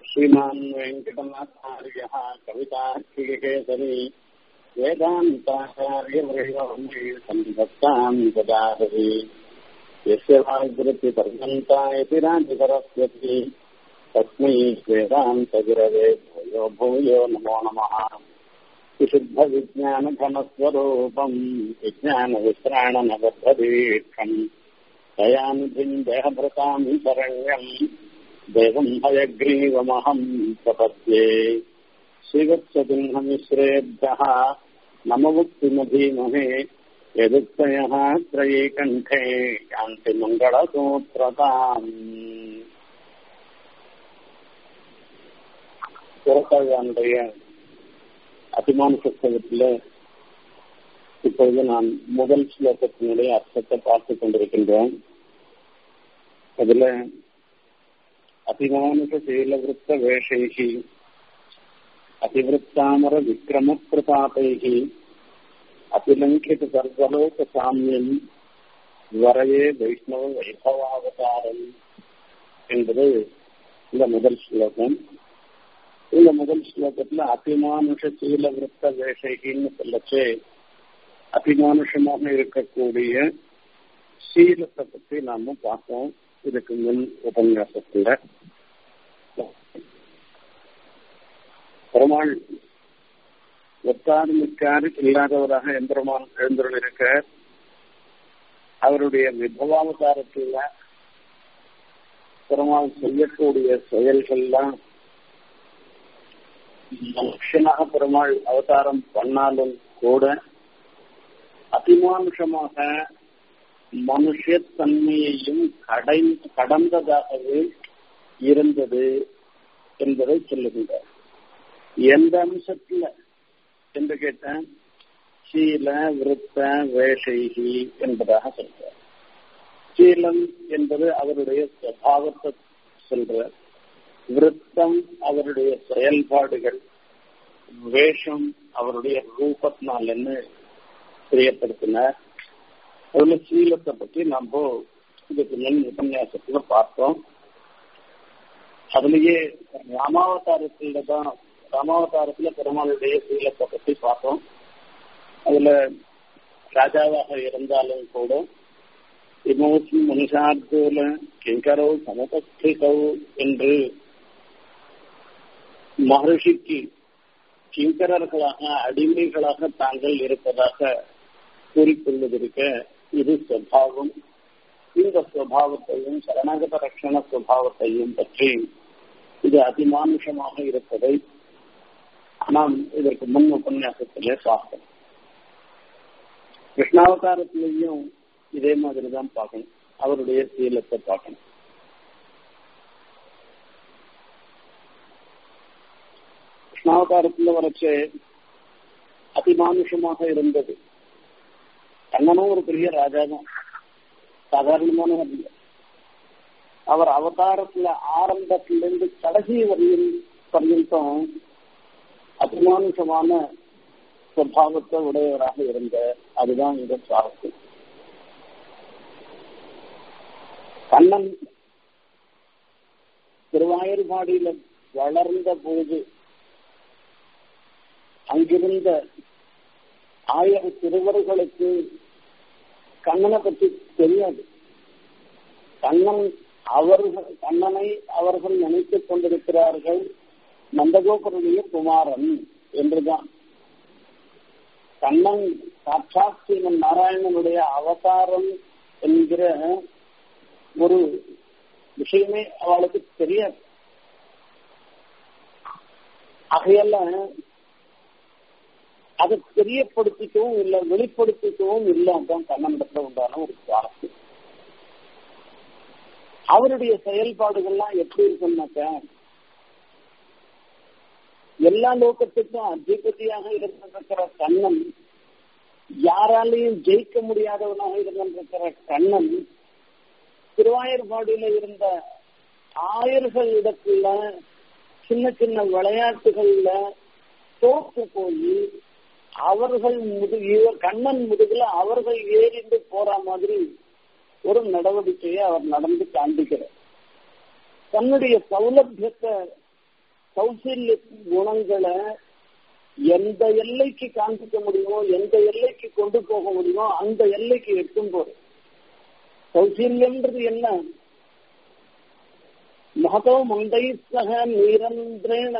श्रीमान् वेङ्कटनाथार्यः कवितार्किकेसरी वेदान्ताचार्यवर्यवन्ये सन्धत्ताम् ददाहरि यस्य वाग्वृत्तिपर्यन्ता इति राजसरस्वती तस्मै वेदान्तगिरवे भूयो भूयो नमो नमः विशुद्धविज्ञानघनस्वरूपम् विज्ञानविश्राणनबद्धदीक्षम् दयानिधिम् देहभृताम् शरण्यम् देवम् हयग्रीवमहम् प्रपद्ये श्रीवत्ससिंहमिश्रेभ्यः नममुक्तिमधीमहे यदुक्तयः त्रयीकण्ठे यान्ति मङ्गलसूत्रताम् புறத்தாழ்வானுடைய அபிமான புத்தகத்தில் இப்பொழுது நான் முதல் ஸ்லோகத்தினுடைய அர்த்தத்தை பார்த்து கொண்டிருக்கின்றோம் அதுல அதிமானுஷ சீலவிருத்த வேஷைகி அதிவிருத்தாமர விக்கிரம பிரதாபைகி அபிலங்கித சர்வலோக சாமியம் வரையே வைஷ்ணவ வைபவாவதாரம் என்பது இந்த முதல் ஸ்லோகம் இந்த முதல் ஸ்லோகத்துல அபிமானுஷ சீல விருத்த வேஷைகின்னு சொல்லச்சு அபிமானுஷமாக இருக்கக்கூடிய சீலத்தை பத்தி நாம பார்த்தோம் இதுக்கு முன் உபன்யாசத்துல பெருமாள் ஒத்தாறு மிக்காறு இல்லாதவராக எந்திரமான் எழுந்தருள் இருக்க அவருடைய விபவாவதாரத்துல பெருமாள் செய்யக்கூடிய செயல்கள்லாம் மனுஷனாக பெருமாள் அவதாரம் பண்ணாலும் கூட அதிமானுஷமாக மனுஷத்தன்மையையும் கடை கடந்ததாகவே இருந்தது என்பதை சொல்லுகின்றார் எந்த அம்சத்துல என்று கேட்டேன் சீல விருத்த வேஷைகி என்பதாக சொல்றார் சீலம் என்பது அவருடைய சுவாவத்தை சொல்றார் விருத்தம் அவருடைய செயல்பாடுகள் வேஷம் அவருடைய ரூபத்தினாலன்னு தெரியப்படுத்தினார் அதுல சீலத்தை பற்றி நம்ம இதுக்கு முன் உபன்யாசத்துல பார்த்தோம் அதுலயே ராமாவதாரத்துல தான் ராமாவதாரத்துல பெருமாளுடைய சீலத்தை பற்றி பார்த்தோம் அதுல ராஜாவாக இருந்தாலும் கூட இமோசி மனுஷார்த்தோல கிங்கரோ சமபஸ்திகோ என்று மகர்ஷிக்கு கிங்கரர்களாக அடிமைகளாக தாங்கள் இருப்பதாக கூறிக்கொள்வதற்க இது சுவாவம் இந்த சுவாவத்தையும் சரணாகத ரட்சண சுவாவத்தையும் பற்றி இது அதிமானுஷமாக இருப்பதை நாம் இதற்கு முன் உபன்யாசத்திலே பார்த்தோம் கிருஷ்ணாவதாரத்திலையும் இதே மாதிரி தான் பார்க்கணும் அவருடைய சீலத்தை பார்க்கணும் கிருஷ்ணாவதாரத்துல வரைச்சு அதிமானுஷமாக இருந்தது கண்ணனும் ஒரு பெரிய ராஜா தான் சாதாரணமான இல்லை அவர் அவதாரத்துல ஆரம்பத்திலிருந்து கடைசி வரையும் பர்யந்தம் அதிமானுஷமான சுவாவத்தை உடையவராக இருந்த அதுதான் இந்த சுவாரஸ்யம் கண்ணன் திருவாயூர்பாடியில வளர்ந்த போது அங்கிருந்த ஆயிரம் சிறுவர்களுக்கு கண்ணனை பற்றி தெரியாது கண்ணன் அவர்கள் கண்ணனை அவர்கள் நினைத்துக் கொண்டிருக்கிறார்கள் நந்தகோபருடைய குமாரன் என்றுதான் கண்ணன் சாட்சாத் ஸ்ரீமன் நாராயணனுடைய அவதாரம் என்கிற ஒரு விஷயமே அவளுக்கு தெரியாது ஆகையால அதை தெரியப்படுத்திக்கவும் இல்லை வெளிப்படுத்திக்கவும் இல்லை அதுதான் கண்ணனிடத்துல உண்டான ஒரு சுவாரஸ்யம் அவருடைய செயல்பாடுகள்லாம் எப்படி இருக்குன்னாக்க எல்லா லோகத்துக்கும் அதிபதியாக இருந்திருக்கிற கண்ணன் யாராலையும் ஜெயிக்க முடியாதவனாக இருந்திருக்கிற கண்ணன் திருவாயூர்பாடியில இருந்த ஆயர்கள் இடத்துல சின்ன சின்ன விளையாட்டுகள்ல தோற்று போய் அவர்கள் முது இவர் கண்ணன் முதுகுல அவர்கள் ஏறிண்டு போற மாதிரி ஒரு நடவடிக்கையை அவர் நடந்து காண்பிக்கிறார் தன்னுடைய சௌலபியத்தை கௌசல்ய குணங்களை எந்த எல்லைக்கு காண்பிக்க முடியுமோ எந்த எல்லைக்கு கொண்டு போக முடியுமோ அந்த எல்லைக்கு எட்டும் போது கௌசல்யம்ன்றது என்ன மகதோ மந்தை சக நிரந்திரேன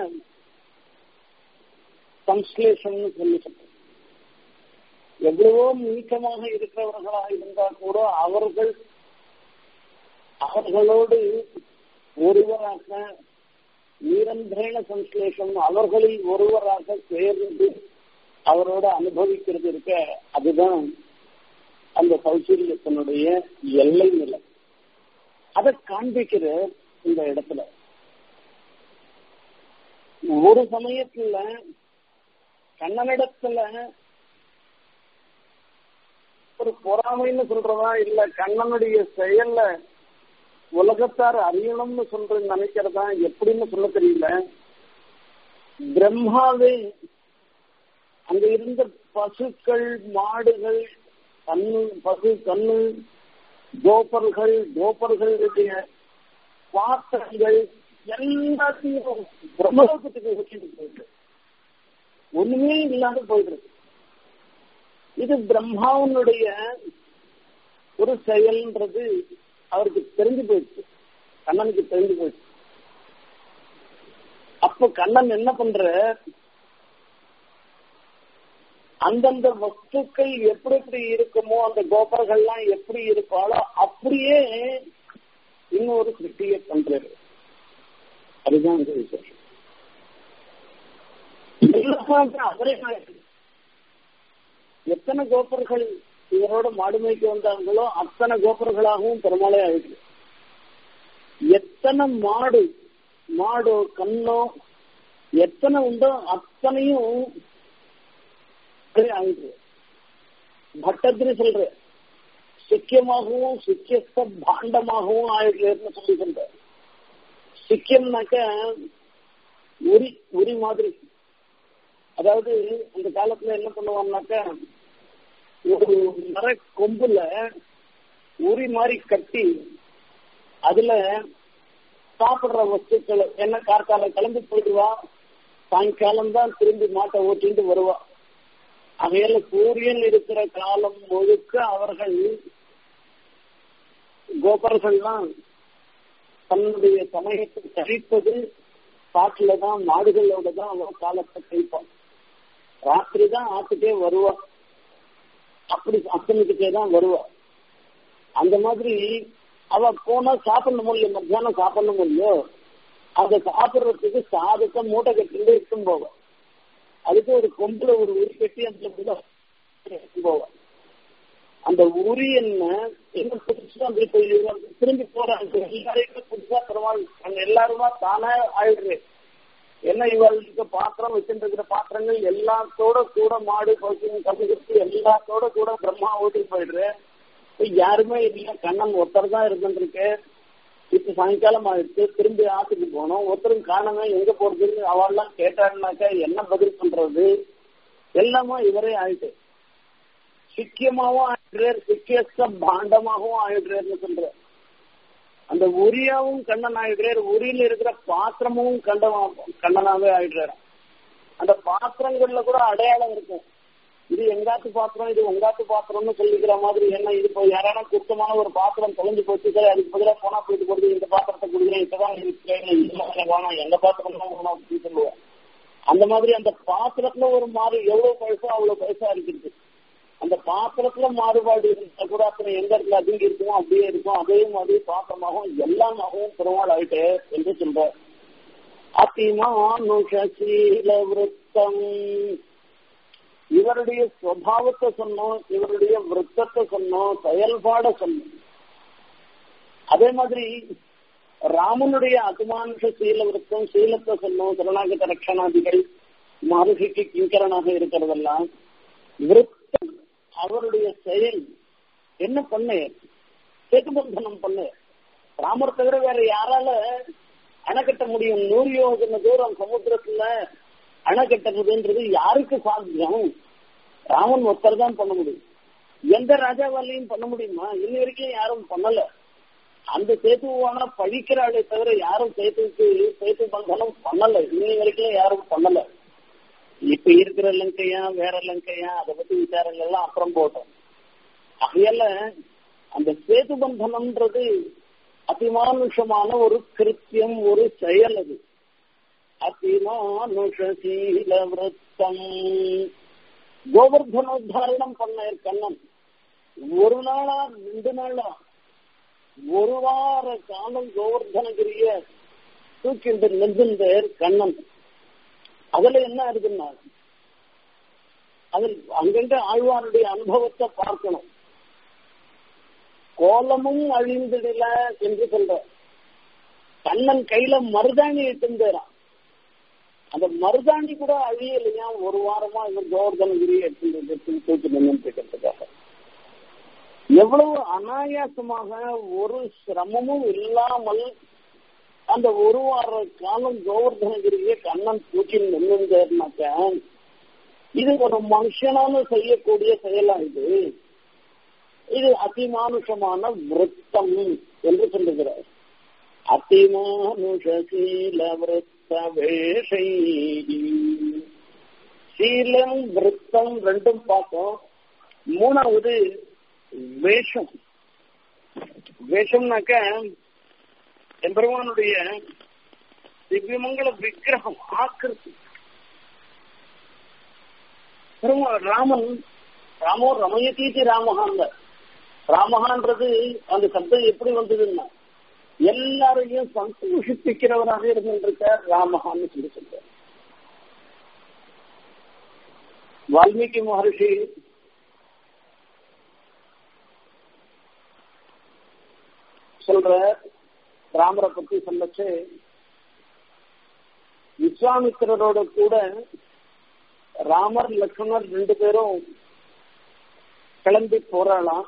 சம்ஸ்லேஷம்னு சொல்லி சொல்றேன் எவ்வளவோ நீக்கமாக இருக்கிறவர்களாக இருந்தால் கூட அவர்கள் அவர்களோடு ஒருவராக நிரந்தரேன சம்ஸ்லேஷம் அவர்களில் ஒருவராக சேர்ந்து அவரோட அனுபவிக்கிறது இருக்க அதுதான் அந்த சௌசரியத்தினுடைய எல்லை நிலை அதை காண்பிக்கிற இந்த இடத்துல ஒரு சமயத்துல கண்ணனிடத்துல ஒரு பொறாமைன்னு சொல்றதா இல்ல கண்ணனுடைய செயல்ல உலகத்தார் அறியணும்னு சொல்ற நினைக்கிறதா எப்படின்னு சொல்ல தெரியல பிரம்மாவே அங்க இருந்த பசுக்கள் மாடுகள் கண்ணு பசு கண்ணு கோபர்கள் கோபர்களுடைய பாத்திரங்கள் எல்லாத்தையும் பிரம்மலோகத்துக்கு வச்சுட்டு போயிட்டு ஒண்ணுமே இல்லாத போயிட்டு இது பிரம்மாவனுடைய ஒரு செயல்ன்றது அவருக்கு தெரிஞ்சு போயிடுச்சு கண்ணனுக்கு தெரிஞ்சு போயிடுச்சு அப்ப கண்ணன் என்ன பண்ற அந்தந்த வஸ்துக்கள் எப்படி எப்படி இருக்குமோ அந்த கோபர்கள்லாம் எப்படி இருப்பாளோ அப்படியே இன்னொரு சிருஷ்டியை பண்றாரு அதுதான் அந்த விசேஷம் அவரே எத்தனை கோபர்கள் இவரோட மாடுமைக்கு வந்தாங்களோ அத்தனை கோபர்களாகவும் பெருமாளே ஆயிடுது எத்தனை மாடு மாடோ கண்ணோ எத்தனை உண்டோ அத்தனையும் ஆயிடுது பட்டத்திரி சொல்ற சிக்கியமாகவும் சிக்கியஸ்த பாண்டமாகவும் ஆயிடுறேன்னு சொல்லி சொல்ற சிக்கியம்னாக்க உரி உரி மாதிரி அதாவது அந்த காலத்துல என்ன பண்ணுவாங்கனாக்க ஒரு மர கொம்புல உரி மாதிரி கட்டி அதுல சாப்பிடுற வஸ்துக்கள் என்ன கார்காலம் கிளம்பி போயிடுவா சாயங்காலம் தான் திரும்பி மாட்டை ஓட்டிட்டு வருவா அவையில சூரியன் இருக்கிற காலம் முழுக்க அவர்கள் கோபர்கள்லாம் தன்னுடைய சமயத்தை கழிப்பது காட்டுல தான் மாடுகளோட தான் அவன் காலத்தை கழிப்பான் ராத்திரி தான் ஆத்துக்கே வருவா அப்படி அத்தனைக்கிட்டே தான் வருவா அந்த மாதிரி அவ போனா சாப்பிடணும் முடியும் மத்தியானம் சாப்பிடணும் முடியும் அதை சாப்பிடுறதுக்கு சாதத்தை மூட்டை கட்டிட்டு எடுத்துன்னு போவான் அதுக்கு ஒரு கொம்புல ஒரு உரி கட்டி அந்த போவான் அந்த உரி என்ன என்ன புதுசா அப்படி போய் திரும்பி போறாங்க எல்லாரையும் புதுசா பெருமாள் எல்லாருமா தானே ஆயிடுறது என்ன இவர்களுக்கு பாத்திரம் வச்சுட்டு இருக்கிற பாத்திரங்கள் எல்லாத்தோட கூட மாடு பசு கம்மிக்கு எல்லாத்தோட கூட பிரம்மா ஓட்டி போயிடுற யாருமே இல்ல கண்ணன் ஒருத்தர் தான் இருந்துருக்கு இப்ப சாயங்காலம் ஆயிடுச்சு திரும்பி ஆத்துக்கு போனோம் ஒருத்தரும் காணவே எங்க போறதுன்னு அவள்லாம் கேட்டாருனாக்கா என்ன பதில் பண்றது எல்லாமே இவரே ஆயிட்டு சிக்கியமாவும் ஆயிடுறார் சிக்கியஸ்த பாண்டமாகவும் ஆயிடுறாருன்னு சொல்ற அந்த உரியாவும் கண்ணன் ஆயிடுறாரு உரியில இருக்கிற பாத்திரமும் கண்டமா கண்ணனாவே ஆயிடுறாரு அந்த பாத்திரங்கள்ல கூட அடையாளம் இருக்கும் இது எங்காத்து பாத்திரம் இது உங்காத்து பாத்திரம்னு சொல்லிக்கிற மாதிரி என்ன இது இப்போ யாரான குத்தமான ஒரு பாத்திரம் தொலைஞ்சு போச்சு சரி அதுக்கு பதிலாக போனா போயிட்டு போடுது இந்த பாத்திரத்தை கொடுக்குறேன் இப்பதான் இருக்கிறேன் வேணாம் எந்த பாத்திரம் தான் வேணும் அப்படின்னு சொல்லுவேன் அந்த மாதிரி அந்த பாத்திரத்துல ஒரு மாறு எவ்வளவு பைசா அவ்வளவு பைசா இருக்குது அந்த பாத்திரத்துல மாறுபாடு இருந்தா கூட அத்தனை எந்த இடத்துல அதிகம் இருக்குமோ அப்படியே இருக்கும் அதே மாதிரி பாத்திரமாகவும் எல்லாமாகவும் பெருமாள் ஆயிட்டு என்று சொல்ற அதிமானுஷீல விருத்தம் இவருடைய சுவாவத்தை சொன்னோம் இவருடைய விருத்தத்தை சொன்னோம் செயல்பாட சொன்னோம் அதே மாதிரி ராமனுடைய அதிமானுஷ சீல விருத்தம் சீலத்தை சொன்னோம் திருநாகத ரட்சணாதிகள் மகர்ஷிக்கு கிங்கரனாக இருக்கிறதெல்லாம் விருத்தம் அவருடைய செயல் என்ன பண்ணு சேதுபந்தனம் பண்ணு ராமர் தவிர வேற யாரால அணை கட்ட முடியும் நூறு யோஜன தூரம் சமுத்திரத்துல அணை கட்டுறதுன்றது யாருக்கு சாத்தியம் ராமன் ஒருத்தர் தான் பண்ண முடியும் எந்த ராஜாவாலையும் பண்ண முடியுமா இன்ன வரைக்கும் யாரும் பண்ணல அந்த சேத்துவான பழிக்கிறாளே தவிர யாரும் சேத்துக்கு சேத்து பந்தனம் பண்ணல இன்னி வரைக்கும் யாரும் பண்ணல இப்ப இருக்கிற லங்கையா வேற லங்கையா அதை பத்தி விசாரங்கள் எல்லாம் அப்புறம் போட்டோம் ஆகையால அந்த சேது பந்தனம்ன்றது அதிமானுஷமான ஒரு கிருத்தியம் ஒரு செயல் அது அதிமானுஷீல விரத்தம் கோவர்தனோத்தாரணம் பண்ண கண்ணன் ஒரு நாளா ரெண்டு நாளா ஒரு வார காலம் கோவர்தனகிரிய தூக்கிட்டு நின்றுந்தார் கண்ணன் அதுல என்ன இருக்குன்னா அதில் அங்கங்க ஆழ்வாருடைய அனுபவத்தை பார்க்கணும் கோலமும் அழிந்திடல என்று சொல்ற கண்ணன் கையில மருதாணி இட்டுந்தாராம் அந்த மருதாணி கூட அழியலையா ஒரு வாரமா இவர் கோவர்தனகிரி எடுத்து தூக்கி நின்று இருக்கிறதுக்காக எவ்வளவு அனாயாசமாக ஒரு சிரமமும் இல்லாமல் அந்த ஒரு வார காலம் கோவர்தனகிரியை கண்ணன் தூக்கி நின்றுந்தாருனாக்க இது ஒரு மனுஷனால செய்யக்கூடிய செயலா இது இது அதிமானுஷமான விருத்தம் என்று சொல்லுகிறார் அதிமானுஷீல விருத்த வேஷை சீலம் விருத்தம் ரெண்டும் பார்த்தோம் மூணாவது வேஷம் வேஷம்னாக்க எம்பெருமானுடைய திவ்யமங்கல விக்கிரகம் ஆக்கிருத்தி ராமன் ராமோ ரமயதீதி ராமகாந்த ராமகான்றது அந்த சப்தம் எப்படி வந்ததுன்னா எல்லாரையும் சந்தோஷிப்பிக்கிறவராக இருந்திருக்கார் ராமகான்னு சொல்லி சொல்றார் வால்மீகி மகர்ஷி சொல்ற ராமரை பத்தி சொல்லச்சு விஸ்வாமித்திரரோட கூட ராமர் லக்ஷ்மணர் ரெண்டு பேரும் கிளம்பி போறாளாம்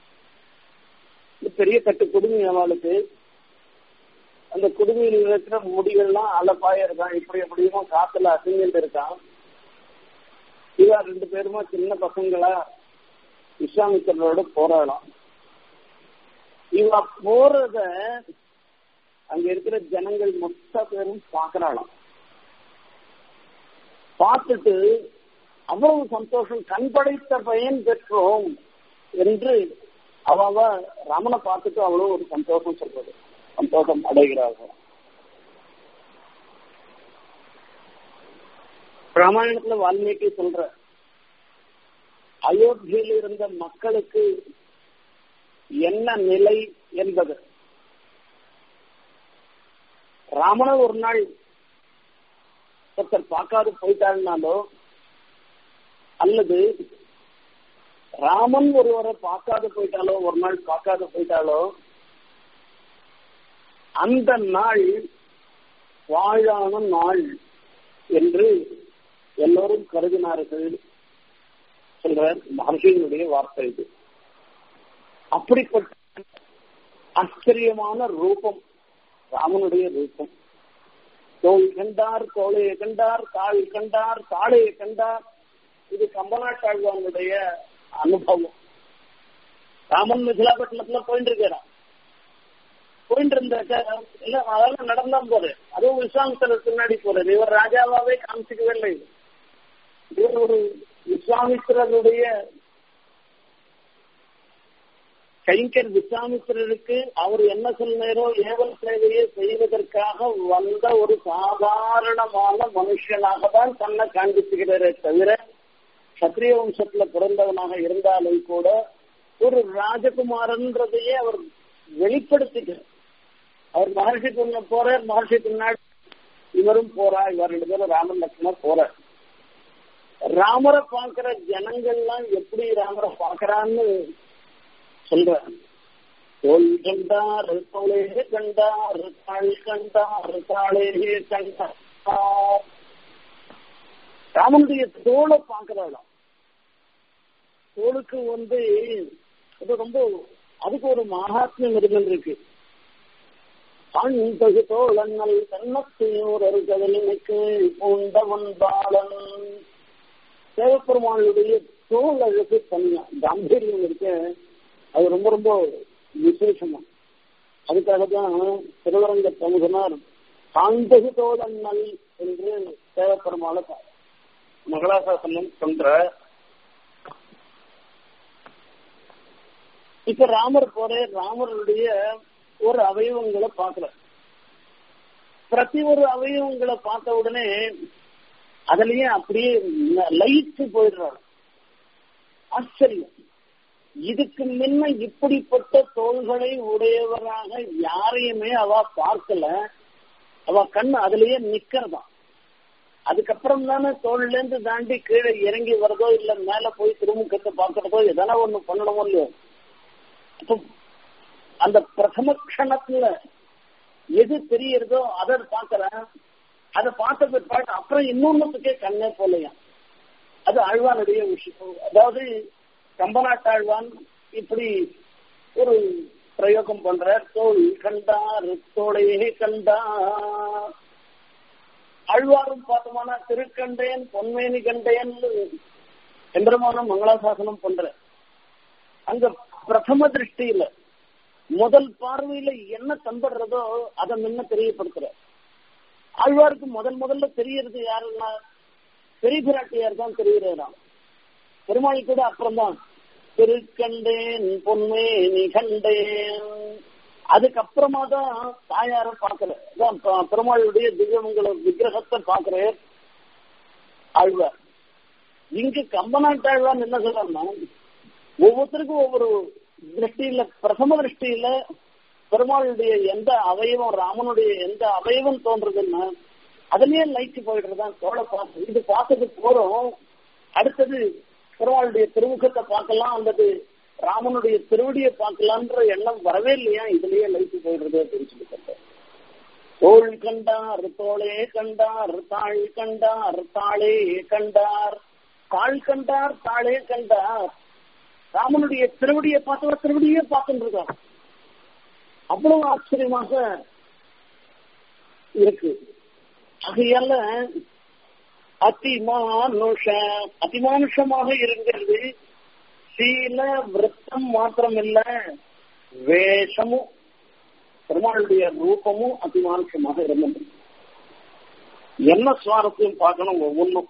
பெரிய கட்டு குடுமி அவளுக்கு அந்த குடுமியில் இருக்கிற முடிகள்லாம் அலப்பாய இருக்கான் இப்படி எப்படியுமோ காத்துல அசிங்கிட்டு இருக்கான் இவா ரெண்டு பேருமா சின்ன பசங்களா விஸ்வாமித்திரரோட போராடலாம் இவ போறத அங்க இருக்கிற ஜனங்கள் மொத்த பேரும் பாக்குறாளாம் பார்த்துட்டு அவ்வளவு சந்தோஷம் கண் படைத்த பயன் பெற்றோம் என்று அவ ராமனை பார்த்துட்டு அவ்வளவு ஒரு சந்தோஷம் சொல்றது சந்தோஷம் அடைகிறார்கள் ராமாயணத்துல வால்மீகி சொல்ற அயோத்தியில் இருந்த மக்களுக்கு என்ன நிலை என்பது ராமனை ஒரு நாள் ஒருத்தர் பார்க்காது போயிட்டாருனாலோ அல்லது ராமன் ஒருவரை பார்க்காது போயிட்டாலோ ஒரு நாள் பார்க்காது போயிட்டாலோ அந்த நாள் வாழான நாள் என்று எல்லோரும் கருதினார்கள் சொல்ற மகர்ஷியினுடைய வார்த்தை இது அப்படிப்பட்ட ஆச்சரியமான ரூபம் ராமனுடைய ரூபம் தோல் கண்டார் தோளையை கண்டார் தாழ் கண்டார் தாளையை கண்டார் இது கம்பநாட்டாழ்வானுடைய அனுபவம் ராமன் மிதிலாப்பட்டினத்துல போயிட்டு இருக்கிறான் போயிட்டு இருந்த இல்ல அதெல்லாம் நடந்தான் போது அதுவும் விஸ்வாமித்திரர் பின்னாடி போறது இவர் ராஜாவாவே காமிச்சிக்கவே இல்லை இவர் ஒரு விஸ்வாமித்திரருடைய கைங்கர் விஸ்வாமித்திரருக்கு அவர் என்ன சொன்னாரோ ஏவல் சேவையை செய்வதற்காக வந்த ஒரு சாதாரணமான மனுஷனாக தான் தன்னை காண்பிச்சுகிறாரே தவிர சத்திரிய வம்சத்துல பிறந்தவனாக இருந்தாலும் கூட ஒரு ராஜகுமாரன்றதையே அவர் வெளிப்படுத்திட்டார் அவர் மகர்ஷி பின்ன போறார் மகர்ஷி பின்னாடி இவரும் போறா இவர் ரெண்டு பேரும் ராமன் லட்சுமணர் போறார் ராமரை பார்க்கிற ஜனங்கள்லாம் எப்படி ராமரை பார்க்கறான்னு சொல்றார் தோல் கண்டார் தோளே கண்டார் தாள் கண்டார் தாளே கண்டார் ராமனுடைய தோலை பார்க்கிறாளாம் தோளுக்கு வந்து அது ரொம்ப அதுக்கு ஒரு மகாத்மியம் இருந்திருக்கு தகு தோழங்கள் கண்ணத்தையோர் அருகதலினைக்கு பூண்டவன் பாலன் தேவப்பெருமானுடைய தோல் அழகு தனியா காம்பீரியம் இருக்கு அது ரொம்ப ரொம்ப விசேஷமா அதுக்காக தான் திருவரங்க தமுகனார் சாந்தகு தோதண்ணல் என்று தேவப்பெருமாள மங்களாசாசனம் சொல்ற இப்ப ராமர் போற ராமருடைய ஒரு அவயவங்களை பார்க்கல பிரதி ஒரு அவயவங்களை பார்த்த உடனே அதுலயே அப்படியே லயிச்சு போயிடுறாரு ஆச்சரியம் இதுக்கு முன்ன இப்படிப்பட்ட தோள்களை உடையவராக யாரையுமே அவ பார்க்கல அவ கண் அதுலயே நிக்கிறதாம் அதுக்கப்புறம் தானே தோல்ல இருந்து தாண்டி கீழே இறங்கி வரதோ இல்ல மேல போய் திருமுகத்தை பார்க்கறதோ எதனா ஒண்ணு பண்ணணுமோ இல்லையோ அப்ப அந்த பிரதம கணத்துல எது தெரியறதோ அதை பாக்குறேன் அதை பார்த்த பிற்பாடு அப்புறம் இன்னொன்னுக்கே கண்ணே போலையா அது ஆழ்வானுடைய விஷயம் அதாவது கம்பநாட்டாழ்வான் இப்படி ஒரு பிரயோகம் பண்ற தோல் கண்டார் தோளையே கண்டார் ஆழ்வாரும் பார்த்தோம்னா திருக்கண்டேன் பொன்மேனி கண்டேன் எம்பெருமான மங்களாசாசனம் பண்ற அங்க பிரதம திருஷ்டியில முதல் பார்வையில என்ன தம்படுறதோ அதை முன்ன தெரியப்படுத்துற ஆழ்வாருக்கு முதல் முதல்ல தெரியறது யாருன்னா பெரிய பிராட்டியார் தான் தெரிகிறாராம் பெருமாள் கூட அப்புறம் தான் திருக்கண்டேன் பொன்மேனி கண்டேன் அதுக்கப்புறமா தான் தாயார பாக்குற பெருமாளுடைய திவ்யமங்கள விக்கிரகத்தை பாக்குற ஆழ்வார் இங்க கம்பநாட்டாழ்வார் என்ன சொல்றாருன்னா ஒவ்வொருத்தருக்கும் ஒவ்வொரு திருஷ்டியில பிரதம திருஷ்டியில பெருமாளுடைய எந்த அவயவம் ராமனுடைய எந்த அவயவம் தோன்றதுன்னா அதுலயே லைட்டு போயிடுறதுதான் தோலை பார்த்து இது பார்த்தது போறோம் அடுத்தது பெருமாளுடைய திருமுகத்தை பார்க்கலாம் அல்லது ராமனுடைய திருவடியை பார்க்கலான்ற எண்ணம் வரவே இல்லையா இதுலயே லைட்டு போயிடுறது அப்படின்னு சொல்லி சொல்றேன் தோள் கண்டார் தோளே கண்டார் தாள் கண்டார் தாளே கண்டார் தாள் கண்டார் தாளே கண்டார் ராமனுடைய திருவடியை பார்த்தவர் திருவடியே பார்த்துட்டு இருக்கார் அவ்வளவு ஆச்சரியமாக இருக்கு ஆகையால அதிமானுஷ அதிமானுஷமாக இருக்கிறது சீல விரத்தம் மாத்திரம் இல்ல வேஷமும் பெருமாளுடைய ரூபமும் அதிமானுஷமாக இருந்தது என்ன சுவாரஸ்யம் பார்க்கணும் ஒவ்வொன்றும்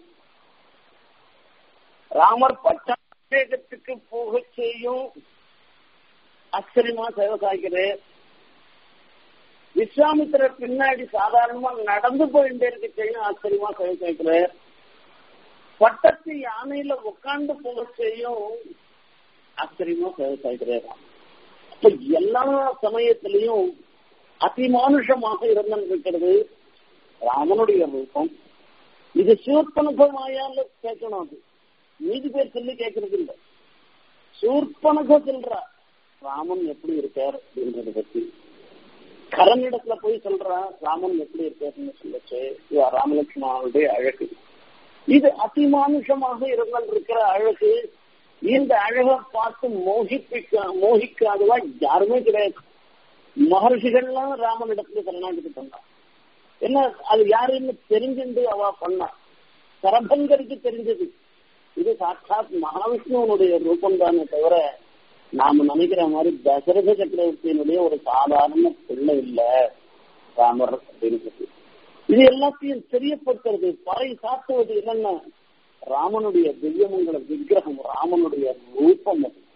ராமர் பட்டாபிஷேகத்துக்கு போக செய்யும் ஆச்சரியமா சேவை சாய்க்கிறேன் விஸ்வாமித்திரர் பின்னாடி சாதாரணமா நடந்து போயிட்டே இருக்க செய்யும் ஆச்சரியமா சேவை சாய்க்கிறார் பட்டத்து யானையில உட்கார்ந்து போக செய்யும் ஆச்சரியமா சேவை சாய்க்கிறார் அப்ப எல்லா சமயத்திலையும் அதிமானுஷமாக இருந்திருக்கிறது ராமனுடைய ரூபம் இது சிவப்பனுபமாயால கேட்கணும் அது மீதி பேர் சொல்லி கேட்கறது இல்லை சூர்பனக சொல்றா ராமன் எப்படி இருக்கார் அப்படின்றத பத்தி கரனிடத்துல போய் சொல்றா ராமன் எப்படி இருக்காருன்னு சொல்லச்சு ராமலட்சுமணனுடைய அழகு இது அதிமானுஷமாக இருந்திருக்கிற அழகு இந்த அழகை பார்த்து மோகிப்பிக்க மோகிக்காதவா யாருமே கிடையாது மகர்ஷிகள்லாம் ராமனிடத்துல கர்நாடக பண்ணா என்ன அது யாருன்னு தெரிஞ்சுட்டு அவ பண்ணா சரபங்கருக்கு தெரிஞ்சது இது சாட்சாத் மகாவிஷ்ணுவனுடைய ரூபம் தானே தவிர நாம நினைக்கிற மாதிரி தசரத சக்கரவர்த்தியினுடைய ஒரு சாதாரண பிள்ளை இல்ல ராமர் அப்படின்னு சொல்லி இது எல்லாத்தையும் தெரியப்படுத்துறது பறை சாத்துவது என்னன்னா ராமனுடைய திவ்யமங்கல விக்கிரகம் ராமனுடைய ரூபம் அது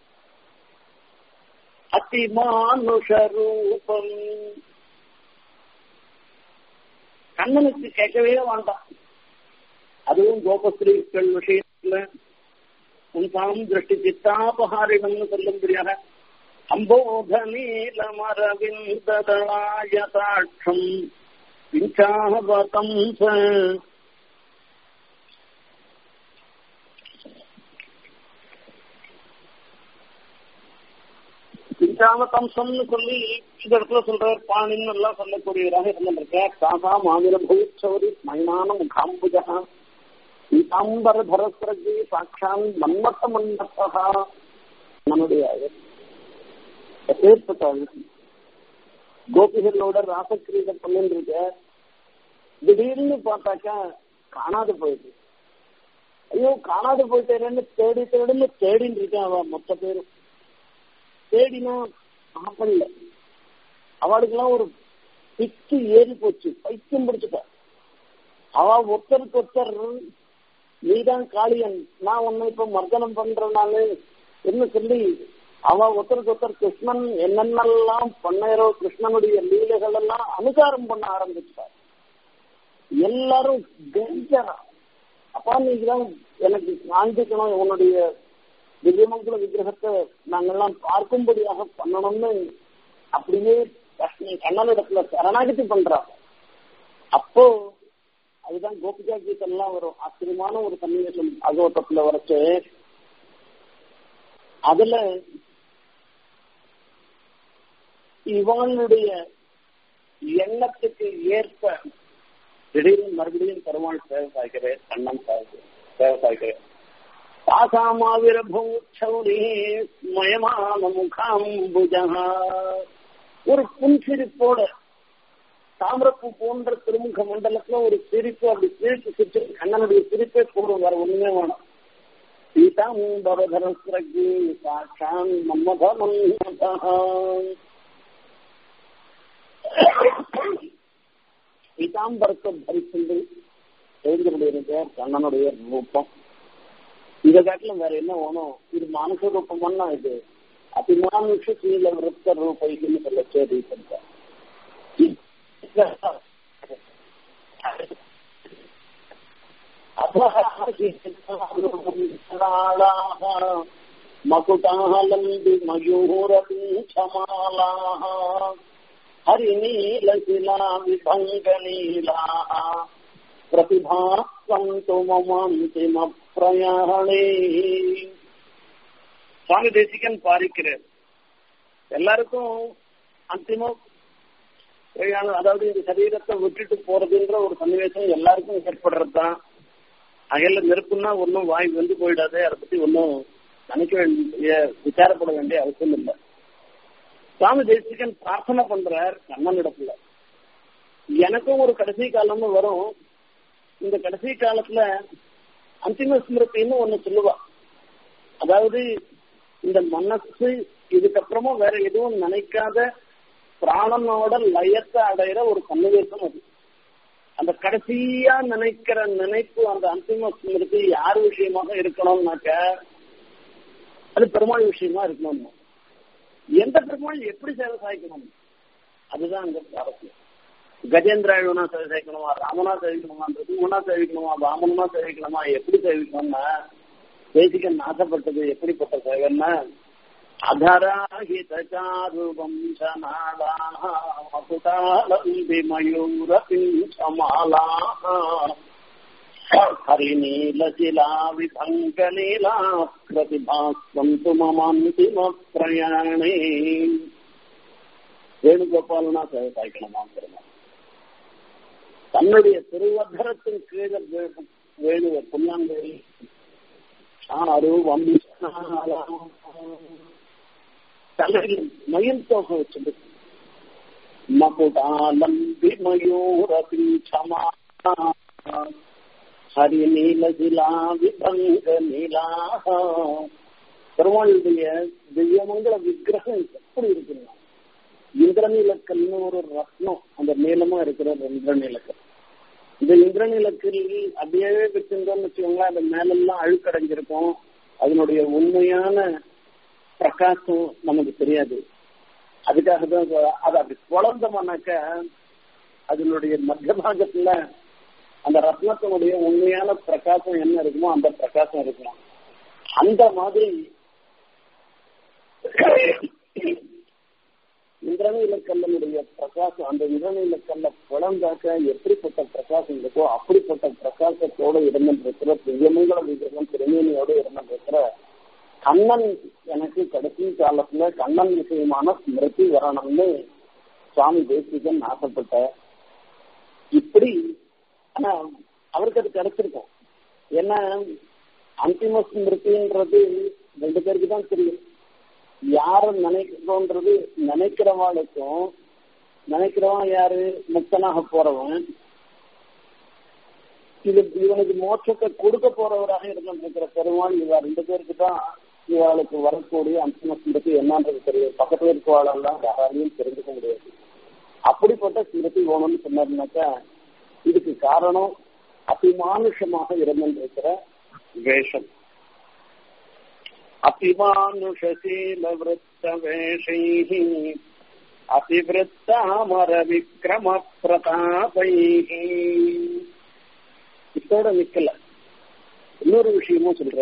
அதிமானுஷ ரூபம் கண்ணனுக்கு கேட்கவே வேண்டாம் அதுவும் கோபஸ்ரீகள் விஷயத்துல உன்சாம் திருஷ்டி சித்தாபகாரிடம்னு சொல்லும்படியாக அம்போத நீலமரவிந்ததளாய சாட்சம் பிஞ்சாவதம் பிஞ்சாவதம்சம்னு சொல்லி இந்த இடத்துல சொல்றார் பாணின்னு எல்லாம் சொல்லக்கூடியவராக இருந்திருக்கார் சாசா மாநில பௌச்சௌரி மைனான முகாம்புஜா பீதாம்பர தரஸ்ரஜி சாட்சான் மன்மத்த மன்மத்தா நம்முடைய எப்பேற்பட்ட அழகு கோபிகளோட ராசக்கிரீட பண்ணிட்டு இருக்க திடீர்னு பார்த்தாக்கா காணாது போயிடுது ஐயோ காணாது போயிட்டேன்னு தேடி தேடின்னு தேடின்னு இருக்கேன் அவன் மொத்த பேரும் தேடினா ஆப்பல்ல அவளுக்கெல்லாம் ஒரு பித்து ஏறி போச்சு பைத்தியம் பிடிச்சிட்டா அவ ஒருத்தருக்கு ஒருத்தர் நீதான் காளியன் நான் உன்னை இப்ப மர்தனம் பண்றேன் நானு என்ன சொல்லி அவ ஒருத்தருக்கு ஒருத்தர் கிருஷ்ணன் என்னென்னலாம் பண்ணையரோ கிருஷ்ணனுடைய லீலைகள் எல்லாம் அனுகாரம் பண்ண ஆரம்பிச்சார் எல்லாரும் கெஞ்சனா அப்பா நீதான் எனக்கு காண்பிக்கணும் உன்னுடைய திவ்யமங்கல விக்கிரகத்தை நாங்கெல்லாம் பார்க்கும்படியாக பண்ணணும்னு அப்படியே கண்ணனிடத்துல சரணாகதி பண்றாங்க அப்போ அதுதான் கோபிகா கீதெல்லாம் வரும் ஆச்சரியமான ஒரு சன்னிவேசம் அகவட்டத்துல வரைச்சு அதுல இவனுடைய எண்ணத்துக்கு ஏற்ப திடீர்னு மறுபடியும் பெருமாள் சேவை சாய்க்கிறேன் கண்ணன் சேவை சாய்க்கிறேன் தாசாமாவிரபூச்சௌரி மயமான முகாம்புஜா ஒரு புன்சிரிப்போட தாமிரப்பூ போன்ற திருமுக மண்டலத்துல ஒரு சிரிப்பு அப்படி சிரிப்பு சிரிச்சு கண்ணனுடைய சிரிப்பே போடும் வேற ஒண்ணுமே வேணும் சீதாம்பரதரஸ்ரகி சாட்சான் மன்மத மன்மதா பீதாம்பரத்தை தரிசித்து தெரிஞ்சக்கூடிய பேர் கண்ணனுடைய ரூபம் இதை காட்டிலும் வேற என்ன வேணும் இது மானுஷ ரூபம்னா இது அபிமானுஷ சீல விருத்த ரூபைக்குன்னு சொல்ல சேதி பண்ற மகுடாலம்பி மயூரபீச்சமாலாः हरिनीलशिला विभङ्गनीला प्रतिभास्वन्तु ममान्तिमप्रयाणे சுவாமி தேசிகன் பாரிக்கிறார் எல்லாருக்கும் அந்திமம் அதாவது இந்த சரீரத்தை விட்டுட்டு போறதுன்ற ஒரு சன்னிவேசம் எல்லாருக்கும் ஏற்படுறதுதான் அகையில நெருப்புன்னா ஒன்றும் வாய் வந்து போயிடாது அதை பத்தி ஒன்றும் நினைக்க வேண்டிய விசாரப்பட வேண்டிய அவசியம் இல்லை சுவாமி தேசிகன் பிரார்த்தனை பண்றார் கண்ணனிடத்துல எனக்கும் ஒரு கடைசி காலம்னு வரும் இந்த கடைசி காலத்துல அந்திம ஸ்மிருத்தின்னு ஒண்ணு சொல்லுவா அதாவது இந்த மனசு இதுக்கப்புறமும் வேற எதுவும் நினைக்காத பிராணனோட லயத்தை அடையிற ஒரு சன்னிவேசம் அது அந்த கடைசியா நினைக்கிற நினைப்பு அந்த அந்திம ஸ்மிருதி யார் விஷயமாக இருக்கணும்னாக்க அது பெருமாள் விஷயமா இருக்கணும் எந்த பெருமாள் எப்படி சேவை சாய்க்கணும் அதுதான் அங்க அவசியம் கஜேந்திராயுனா சேவை சேவிக்கணுமா ராமனா சேவிக்கணுமா ரிதுமனா சேவிக்கணுமா வாமனா சேவிக்கணுமா எப்படி சேவிக்கணும்னா தேசிகன் ஆசைப்பட்டது எப்படிப்பட்ட சேவைன்னா அதராஹிதாரூபம் சனாலாம்பி மயூர பிஞ்சமாலா ஹரிநீலசிலா விபங்கலீலா பிரதிபாஸ்வந்து மமாந்திம பிரயாணே வேணுகோபாலனா சேவை சாய்க்கணுமாம் பெருமாள் தன்னுடைய திருவதரத்தின் கீழே வேணுவ புல்லாங்கேரி ஆரூபம் தலையில் மயில் தோகை வச்சது மகுடாலம்பி மயூரபி சமா ஹரி நீலசிலா விபங்க நீலா பெருமாளுடைய திவ்யமங்கல விக்கிரகம் எப்படி இருக்குன்னா இந்திரநீலக்கல்னு ஒரு ரத்னம் அந்த நீளமா இருக்கிற இந்திரநீலக்கல் இந்த இந்திரநீலக்கல் அப்படியே வச்சிருந்தோம்னு வச்சுக்கோங்களேன் அது மேலெல்லாம் அழுக்கடைஞ்சிருக்கும் அதனுடைய உண்மையான பிரகாசம் நமக்கு தெரியாது அதுக்காக தான் அது அப்படி குழந்தோம்னாக்க அதனுடைய மத்திய பாகத்துல அந்த ரத்னத்தினுடைய உண்மையான பிரகாசம் என்ன இருக்குமோ அந்த பிரகாசம் இருக்கணும் அந்த மாதிரி இந்திரநீலக்கல்லனுடைய பிரகாசம் அந்த இந்திரநீலக்கல்ல குழந்தாக்க எப்படிப்பட்ட பிரகாசம் இருக்கோ அப்படிப்பட்ட பிரகாசத்தோட இருந்திருக்கிற திவ்யமங்கல விக்கிரகம் திருமேனியோட இருந்திருக்கிற கண்ணன் எனக்கு கடைசி காலத்துல கண்ணன் விஷயமான ஸ்மிருதி வரணும்னு சுவாமி தேசிகன் ஆசைப்பட்ட இப்படி ஆனா அவருக்கு அது கிடைச்சிருக்கும் ஏன்னா அந்திம ஸ்மிருதின்றது ரெண்டு பேருக்கு தான் தெரியும் யார நினைக்கிறோன்றது நினைக்கிறவாளுக்கும் நினைக்கிறவன் யாரு முக்தனாக போறவன் இது இவனுக்கு மோட்சத்தை கொடுக்க போறவராக இருந்திருக்கிற பெருமாள் இவ ரெண்டு பேருக்கு தான் இவாளுக்கு வரக்கூடிய அந்திம ஸ்மிருதி என்னன்றது தெரியும் பக்கத்துல இருக்கவாளெல்லாம் யாராலையும் தெரிஞ்சுக்க முடியாது அப்படிப்பட்ட ஸ்மிருதி வேணும்னு சொன்னாருனாக்கா இதுக்கு காரணம் அதிமானுஷமாக இருந்திருக்கிற வேஷம் அதிமானுஷீல விருத்த வேஷைः அதிவிருத்தாமர விக்ரம பிரதாபைः இதோட நிக்கல இன்னொரு விஷயமும் சொல்ற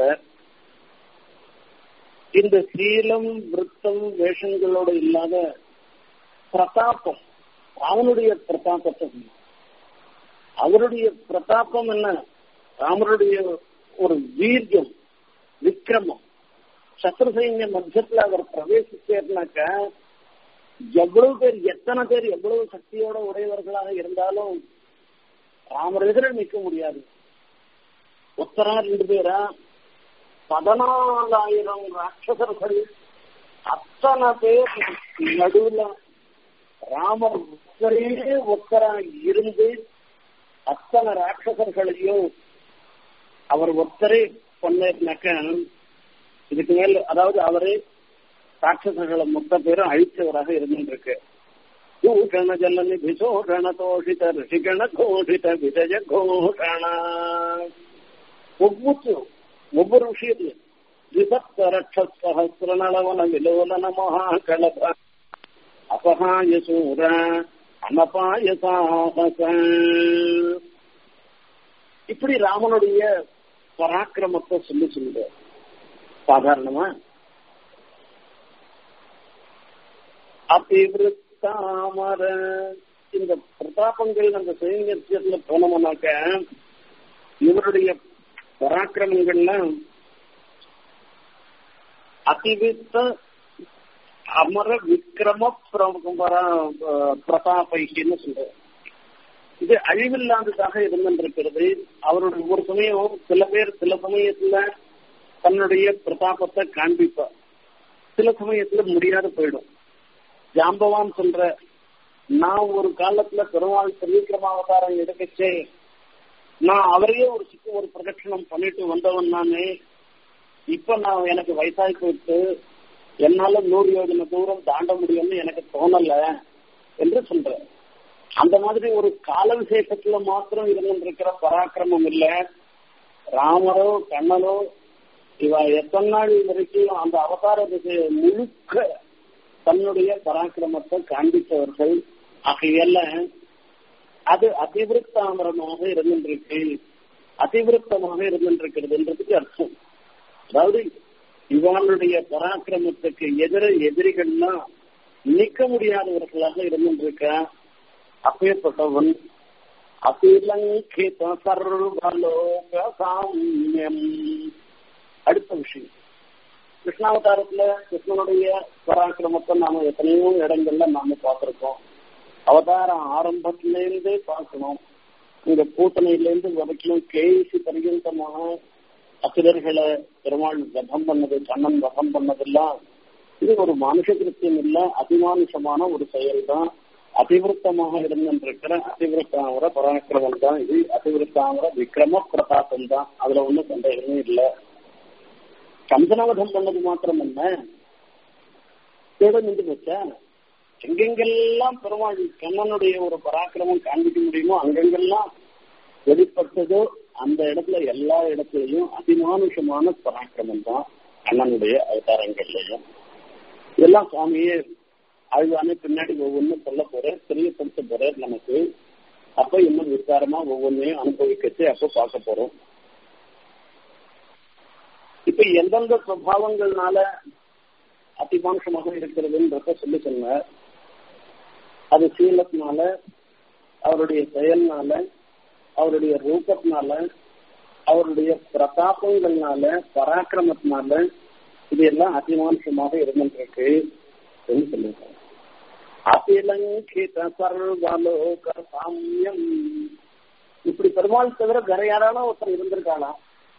இந்த சீலம் விருத்தம் வேஷங்களோட இல்லாத பிரதாபம் அவனுடைய பிரதாபத்தை அவருடைய பிரதாபம் என்ன ராமருடைய ஒரு வீரியம் விக்ரமம் சத்ரு சைன்ய மத்தியத்துல அவர் பிரவேசிச்சார்னாக்க எவ்வளவு பேர் எத்தனை பேர் எவ்வளவு சக்தியோட உடையவர்களாக இருந்தாலும் ராமர் எதிர நிற்க முடியாது ஒத்தரா ரெண்டு பேரா பதினாலாயிரம் ராட்சசர்கள் அத்தனை பேர் நடுவுல ராமர் ஒத்தரே ஒத்தரா இருந்து அத்தனை ராட்சசர்களையும் அவர் ஒத்தரே பண்ணாக்க இதுக்கு மேல் அதாவது அவரே ராட்சசர்களை மொத்த பேரும் அழித்தவராக இருந்துருக்கு பூஷண ஜல்லனி பிசோஷண தோஷித ரிஷிகண கோஷித விஜய கோஷண ஒவ்வொரு ஒவ்வொரு விஷயத்திலும் விபத்த ரட்சஸ்வஹசிர நலவன விலோலன மகாகலப அபகாய சூர அனபாய சாகச இப்படி ராமனுடைய பராக்கிரமத்தை சொல்லி சொல்லுங்க சாதாரணமா அதிவிருத்தாமர இந்த பிரதாபங்கள் அந்த சைன்யத்துல போனோம்னாக்க இவருடைய பராக்கிரமங்கள்லாம் அதிவித்த அமர விக்ரம பிரதாபைன்னு சொல்ற இது அழிவில்லாததாக இருந்திருக்கிறது அவருடைய ஒரு சமயம் சில பேர் சில சமயத்துல தன்னுடைய பிரதாபத்தை காண்பிப்பார் சில சமயத்துல முடியாத போயிடும் ஜாம்பவான் சொல்ற நான் ஒரு காலத்துல பெருமாள் திரிவிக்ரமாவதாரம் எடுக்கச்சே நான் அவரையே ஒரு சிக்கு ஒரு பிரதட்சணம் பண்ணிட்டு வந்தவன் நானே இப்ப நான் எனக்கு வயசாகி போயிட்டு என்னால நூறு யோஜனை தூரம் தாண்ட முடியும்னு எனக்கு தோணல என்று சொல்ற அந்த மாதிரி ஒரு கால விசேஷத்துல மாத்திரம் இருந்திருக்கிற பராக்கிரமம் இல்ல ராமரோ கண்ணனோ இவ எத்தனை நாள் வரைக்கும் அந்த அவதார திசையை முழுக்க தன்னுடைய பராக்கிரமத்தை காண்பித்தவர்கள் ஆகையால அது அதிவிருத்தாமரமாக இருந்திருக்கு அதிவிருத்தமாக இருந்திருக்கிறதுன்றதுக்கு அர்த்தம் அதாவது இவனுடைய பராக்கிரமத்துக்கு எதிர எதிரிகள்லாம் நிக்க முடியாதவர்களாக இருந்திருக்க அப்பேற்பட்டவன் அபிலங்கித சர்வலோக சாமியம் அடுத்த விஷயம் கிருஷ்ணாவதாரத்துல கிருஷ்ணனுடைய பராக்கிரமத்தை நாம எத்தனையோ இடங்கள்ல நாம பார்த்திருக்கோம் அவதாரம் ஆரம்பத்திலேருந்தே பார்க்கணும் இந்த கூட்டணியிலேருந்து வரைக்கும் கேசி பரிகந்தமாக அசுரர்களை பெருமாள் வதம் பண்ணது கண்ணன் வதம் பண்ணதெல்லாம் இது ஒரு மனுஷ கிருத்தியம் இல்ல அதிமானுஷமான ஒரு செயல் தான் அதிவிருத்தமாக இருந்திருக்கிற அதிவிருத்தாமர பராக்கிரமம் தான் இது அதிவிருத்தாமர விக்ரம பிரதாபம் தான் அதுல ஒன்றும் சந்தேகமே இல்லை கம்சனவதம் பண்ணது மாத்திரம் என்ன தேட நின்று போச்சா எங்கெங்கெல்லாம் பெருமாள் கண்ணனுடைய ஒரு பராக்கிரமம் காண்பிக்க முடியுமோ அங்கெங்கெல்லாம் வெளிப்பட்டதோ அந்த இடத்துல எல்லா இடத்துலயும் அதிமானுஷமான பராக்கிரமம் தான் கண்ணனுடைய அவதாரங்கள்லயும் இதெல்லாம் சுவாமியே அழுதானே பின்னாடி ஒவ்வொன்றும் சொல்ல போறேன் தெரியப்படுத்த போறேன் நமக்கு அப்ப இன்னும் விசாரமா ஒவ்வொன்றையும் அனுபவிக்கச்சு அப்ப பார்க்க போறோம் இப்ப எந்தெந்த சுவாவங்கள்னால அதிமானுஷமாக இருக்கிறதுன்றத சொல்லி சொன்னார் அது சீலத்தினால அவருடைய செயல்னால அவருடைய ரூபத்தினால அவருடைய பிரதாபங்கள்னால பராக்கிரமத்தினால இது எல்லாம் அதிமானுஷமாக இருந்திருக்கு சொல்லியிருக்காங்க அபிலங்கித சர்வலோக சாமியம் இப்படி பெருமாள் தவிர வேற யாராலும் ஒருத்தர் இருந்திருக்காளா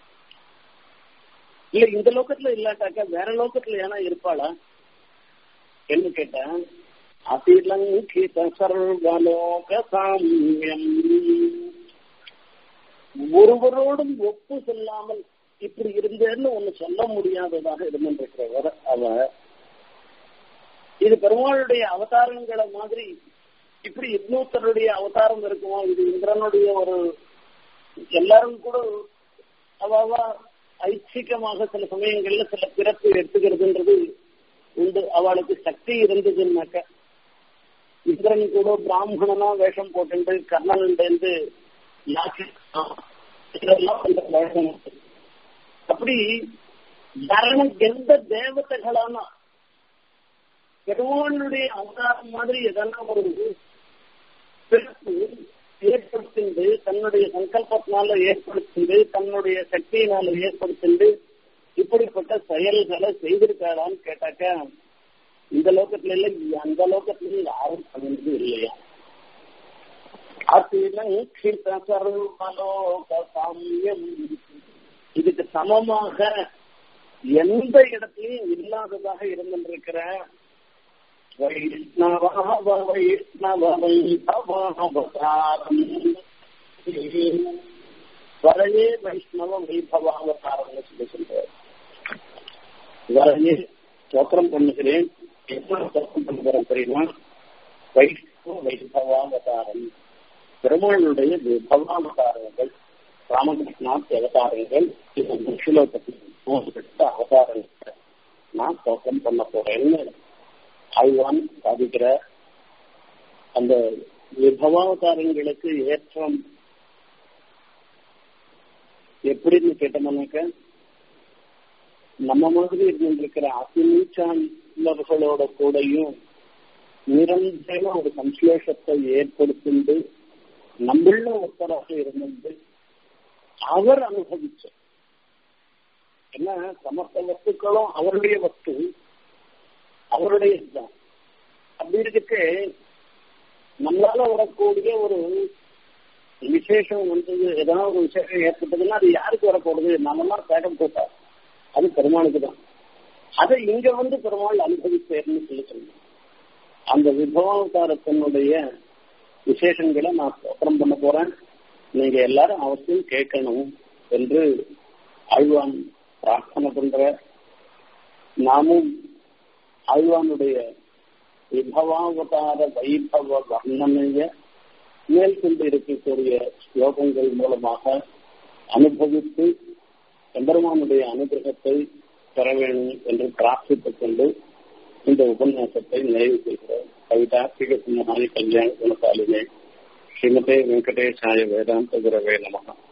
இல்ல இந்த லோக்கத்துல இல்லாட்டாக்கா வேற லோக்கத்துல ஏன்னா இருப்பாளா என்று கேட்டேன் அபிலங்கித சர்வலோக சாமியம் ஒருவரோடும் ஒப்பு சொல்லாமல் இப்படி இருந்தேன்னு ஒண்ணு சொல்ல முடியாததாக இருந்திருக்கிறவர் அவ இது பெருமாளுடைய அவதாரங்களை மாதிரி இப்படி இன்னொருத்தருடைய அவதாரம் இருக்குமோ இது இந்திரனுடைய ஒரு எல்லாரும் கூட அவாவா ஐச்சிகமாக சில சமயங்கள்ல சில பிறப்பு எடுத்துக்கிறதுன்றது உண்டு அவளுக்கு சக்தி இருந்ததுன்னாக்க இந்திரன் கூட பிராமணனா வேஷம் போட்டு கர்ணன்டேந்து இதெல்லாம் அந்த வேஷம் அப்படி யாரும் எந்த தேவதைகளான பெருமானுடைய அவதாரம் மாதிரி எதனா ஒரு பிறப்பு ஏற்படுத்திண்டு தன்னுடைய சங்கல்பத்தினால ஏற்படுத்திண்டு தன்னுடைய சக்தியினால ஏற்படுத்திண்டு இப்படிப்பட்ட செயல்களை செய்திருக்காளான்னு கேட்டாக்க இந்த லோகத்துல இல்ல அந்த லோகத்துல யாரும் பண்ணது இல்லையா இதுக்கு சமமாக எந்த இடத்துலயும் இல்லாததாக இருந்திருக்கிற வைஷ்ணவ வைஷ்ணவ வைபவாவதாரம் வரையே வைஷ்ணவ வைபவாவதாரம் சொல்லி சொல்றாரு வரையே ஸ்தோத்திரம் பண்ணுகிறேன் என்ன ஸ்தோத்திரம் பண்ணுகிறேன் தெரியுமா வைஷ்ணவ வைபவாவதாரம் பெருமாளுடைய விபவாவதாரங்கள் ராமகிருஷ்ணாத் அவதாரங்கள் இந்த முஷிலோகத்தில் மூன்று அவதாரங்கள் நான் ஸ்தோத்திரம் பண்ண போறேன்னு ஆழ்வான் சாதிக்கிற அந்த விபவாவதாரங்களுக்கு ஏற்றம் எப்படின்னு கேட்டோம்னாக்க நம்ம மாதிரி இருந்திருக்கிற அதிநீச்சாளர்களோட கூடயும் நிரந்தர ஒரு சம்ஸ்லேஷத்தை ஏற்படுத்திண்டு நம்மள ஒருத்தராக இருந்தது அவர் அனுபவிச்ச என்ன சமஸ்த வஸ்துக்களும் அவருடைய வஸ்து அவருடைய இதுதான் அப்படி இருக்கு நம்மளால வரக்கூடிய ஒரு விசேஷம் வந்து ஏதாவது ஒரு விசேஷம் ஏற்பட்டதுன்னா அது யாருக்கு வரப்போகுது நம்மளாம் தேடம் போட்டா அது பெருமாளுக்கு தான் அதை இங்க வந்து பெருமாள் அனுபவிப்பேர்னு சொல்லி சொன்னோம் அந்த விபவாவதாரத்தினுடைய விசேஷங்களை நான் ஸ்தோத்திரம் பண்ண போறேன் நீங்க எல்லாரும் அவசியம் கேட்கணும் என்று ஆழ்வான் பிரார்த்தனை பண்ற நாமும் ஆழ்வானுடைய விபவாவதார வைபவ வர்ணனைய மேற்கொண்டு இருக்கக்கூடிய ஸ்லோகங்கள் மூலமாக அனுபவித்து எம்பெருமானுடைய அனுகிரகத்தை பெற வேண்டும் என்று பிரார்த்தித்துக் கொண்டு இந்த உபன்யாசத்தை நிறைவு செய்கிறோம் கவிதார்த்திக புண்ணமாரி கல்யாண குணசாலினே ஸ்ரீமதே வெங்கடேஷாய வேதாந்த குரவே நமகா